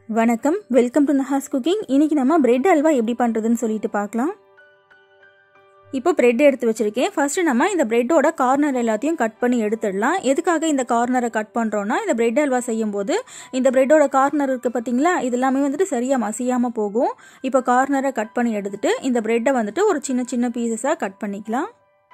வணக்கம் welcome to நஹாஸ் cooking இன்னைக்கு நம்ம பிரெட் அல்வா எப்படி பண்ணுறதுன்னு சொல்லிட்டு பார்க்கலாம் இப்போ பிரெட் எடுத்து வச்சிருக்கேன் ஃபர்ஸ்ட் நம்ம இந்த பிரெட்டோட கார்னர் எல்லாத்தையும் கட் பண்ணி எடுத்துடலாம் எதுக்காக இந்த கார்னரை கட் பண்ணுறோன்னா இந்த பிரெட் அல்வா செய்யும் போது இந்த பிரெட்டோட கார்னர் இருக்குது பார்த்தீங்களா இது எல்லாமே வந்துட்டு சரியாக மசியாமல் போகும் இப்போ கார்னரை கட் பண்ணி எடுத்துட்டு இந்த பிரெட்டை வந்துட்டு ஒரு சின்ன சின்ன பீசஸாக கட் பண்ணிக்கலாம்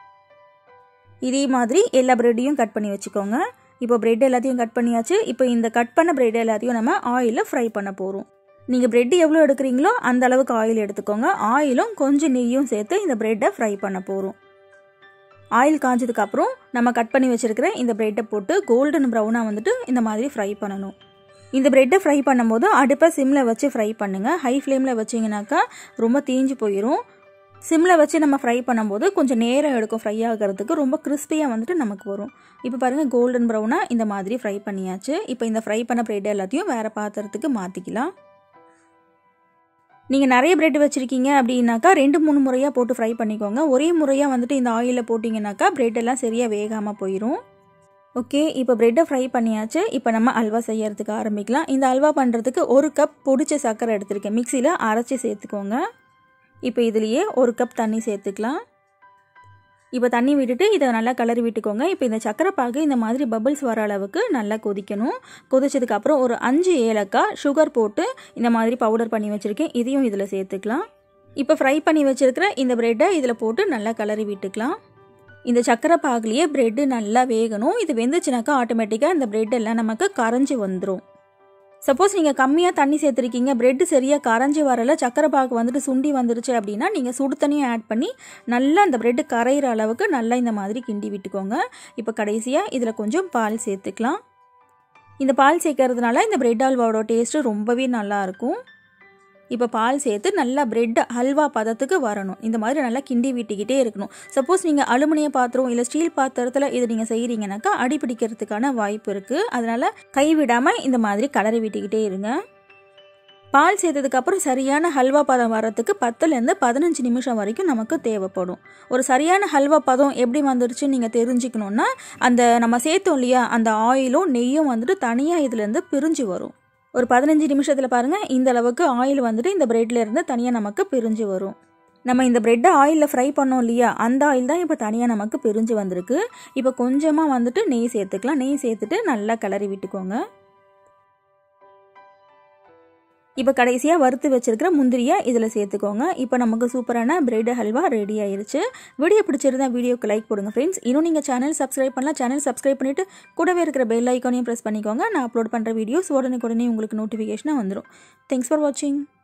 இதே மாதிரி எல்லா பிரெட்டையும் கட் பண்ணி வச்சுக்கோங்க இப்போ பிரெட் எல்லாத்தையும் கட் பண்ணியாச்சு இப்போ இந்த கட் பண்ண பிரெட் எல்லாத்தையும் நம்ம ஆயிலில் ஃப்ரை பண்ண போகிறோம் நீங்கள் பிரெட் எவ்வளோ எடுக்கிறீங்களோ அந்த அளவுக்கு ஆயில் எடுத்துக்கோங்க ஆயிலும் கொஞ்சம் நெய்யும் சேர்த்து இந்த பிரெட்டை ஃப்ரை பண்ண போகிறோம் ஆயில் காஞ்சதுக்கப்புறம் நம்ம கட் பண்ணி வச்சுருக்கிற இந்த பிரெட்டை போட்டு கோல்டன் ப்ரௌனாக வந்துட்டு இந்த மாதிரி ஃப்ரை பண்ணணும் இந்த பிரெட்டை ஃப்ரை பண்ணும்போது அடுப்பை சிம்மில் வச்சு ஃப்ரை பண்ணுங்கள் ஹை ஃப்ளேமில் வச்சிங்கனாக்கா ரொம்ப தீஞ்சு போயிடும் சிம்மில் வச்சு நம்ம ஃப்ரை பண்ணும்போது கொஞ்சம் நேரம் எடுக்கும் ஃப்ரை ஆகிறதுக்கு ரொம்ப கிறிஸ்பியாக வந்துட்டு நமக்கு வரும் இப்போ பாருங்கள் கோல்டன் ப்ரௌனாக இந்த மாதிரி ஃப்ரை பண்ணியாச்சு இப்போ இந்த ஃப்ரை பண்ண பிரெட் எல்லாத்தையும் வேறு பாத்திரத்துக்கு மாற்றிக்கலாம் நீங்கள் நிறைய பிரெட் வச்சுருக்கீங்க அப்படின்னாக்கா ரெண்டு மூணு முறையாக போட்டு ஃப்ரை பண்ணிக்கோங்க ஒரே முறையாக வந்துட்டு இந்த ஆயிலில் போட்டிங்கனாக்கா பிரெட் எல்லாம் சரியாக வேகாமல் போயிடும் ஓகே இப்போ ப்ரெட்டை ஃப்ரை பண்ணியாச்சு இப்போ நம்ம அல்வா செய்யறதுக்கு ஆரம்பிக்கலாம் இந்த அல்வா பண்ணுறதுக்கு ஒரு கப் பொடிச்ச சர்க்கரை எடுத்திருக்கேன் மிக்சியில் அரைச்சி சேர்த்துக்கோங்க இப்போ இதுலேயே ஒரு கப் தண்ணி சேர்த்துக்கலாம் இப்போ தண்ணி விட்டுட்டு இதை நல்லா கலரி விட்டுக்கோங்க இப்போ இந்த சக்கரை பாகு இந்த மாதிரி பபிள்ஸ் வர அளவுக்கு நல்லா கொதிக்கணும் கொதிச்சதுக்கப்புறம் ஒரு அஞ்சு ஏலக்காய் சுகர் போட்டு இந்த மாதிரி பவுடர் பண்ணி வச்சுருக்கேன் இதையும் இதில் சேர்த்துக்கலாம் இப்போ ஃப்ரை பண்ணி வச்சுருக்கிற இந்த ப்ரெட்டை இதில் போட்டு நல்லா கலரி விட்டுக்கலாம் இந்த சக்கரை பாகுலேயே ப்ரெட்டு நல்லா வேகணும் இது வெந்துச்சுனாக்கா ஆட்டோமேட்டிக்காக இந்த ப்ரெட் எல்லாம் நமக்கு கரைஞ்சி வந்துடும் சப்போஸ் நீங்கள் கம்மியாக தண்ணி சேர்த்துருக்கீங்க பிரெட் சரியாக கரைஞ்சி வரல சக்கரை பாகு வந்துட்டு சுண்டி வந்துருச்சு அப்படின்னா நீங்கள் சுடு தண்ணியும் ஆட் பண்ணி நல்லா அந்த பிரெட்டு கரையிற அளவுக்கு நல்லா இந்த மாதிரி கிண்டி விட்டுக்கோங்க இப்போ கடைசியாக இதில் கொஞ்சம் பால் சேர்த்துக்கலாம் இந்த பால் சேர்க்கறதுனால இந்த பிரெட் அல்வாவோட டேஸ்ட்டு ரொம்பவே நல்லாயிருக்கும் இப்போ பால் சேர்த்து நல்லா பிரெட் ஹல்வா பதத்துக்கு வரணும் இந்த மாதிரி நல்லா கிண்டி விட்டுக்கிட்டே இருக்கணும் சப்போஸ் நீங்கள் அலுமினிய பாத்திரம் இல்லை ஸ்டீல் பாத்திரத்தில் இது நீங்கள் செய்கிறீங்கனாக்கா அடி பிடிக்கிறதுக்கான வாய்ப்பு இருக்குது அதனால் கைவிடாமல் இந்த மாதிரி கலரி விட்டுக்கிட்டே இருங்க பால் சேர்த்ததுக்கப்புறம் சரியான ஹல்வா பதம் வரத்துக்கு பத்துலேருந்து பதினஞ்சு நிமிஷம் வரைக்கும் நமக்கு தேவைப்படும் ஒரு சரியான ஹல்வா பதம் எப்படி வந்துருச்சுன்னு நீங்கள் தெரிஞ்சுக்கணுன்னா அந்த நம்ம சேர்த்தோம் இல்லையா அந்த ஆயிலும் நெய்யும் வந்துட்டு தனியாக இதுலேருந்து பிரிஞ்சு வரும் ஒரு பதினஞ்சு நிமிஷத்தில் பாருங்கள் இந்த அளவுக்கு ஆயில் வந்துட்டு இந்த ப்ரெட்ல இருந்து தனியாக நமக்கு பிரிஞ்சு வரும் நம்ம இந்த ப்ரெட்டை ஆயிலில் ஃப்ரை பண்ணோம் இல்லையா அந்த ஆயில் தான் இப்போ தனியாக நமக்கு பிரிஞ்சு வந்திருக்கு இப்போ கொஞ்சமாக வந்துட்டு நெய் சேர்த்துக்கலாம் நெய் சேர்த்துட்டு நல்லா கிளறி விட்டுக்கோங்க இப்போ கடைசியாக வறுத்து வச்சிருக்கிற முந்திரியை இதில் சேர்த்துக்கோங்க இப்போ நமக்கு சூப்பரான பிரெட் ஹல்வா ரெடி ஆயிருச்சு வீடியோ பிடிச்சிருந்தா வீடியோக்கு லைக் போடுங்க ஃப்ரெண்ட்ஸ் இன்னும் நீங்கள் சேனல் சப்ஸ்கிரைப் பண்ணலாம் சேனல் சப்ஸ்கிரைப் பண்ணிவிட்டு கூடவே இருக்கிற பெல் ஐக்கானையும் ப்ரெஸ் பண்ணிக்கோங்க நான் அப்லோட் பண்ணுற வீடியோஸ் உடனே உடனே உங்களுக்கு நோட்டிஃபிகேஷனாக வந்துடும் தேங்க்ஸ் ஃபார் வாட்சிங்